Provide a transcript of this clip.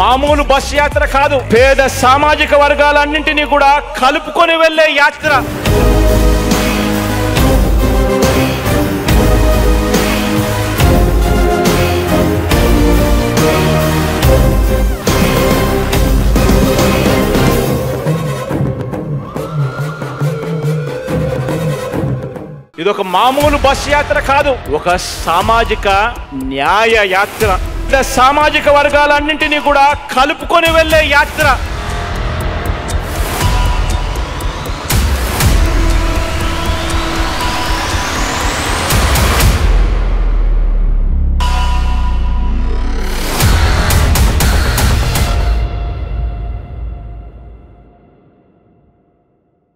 మామూలు బస్ యాత్ర కాదు పేద సామాజిక వర్గాలన్నింటినీ కూడా కలుపుకొని వెళ్లే యాత్ర ఇది ఒక మామూలు బస్ యాత్ర కాదు ఒక సామాజిక న్యాయ యాత్ర పేద సామాజిక వర్గాలన్నింటినీ కూడా కలుపుకొని వెళ్లే యాత్ర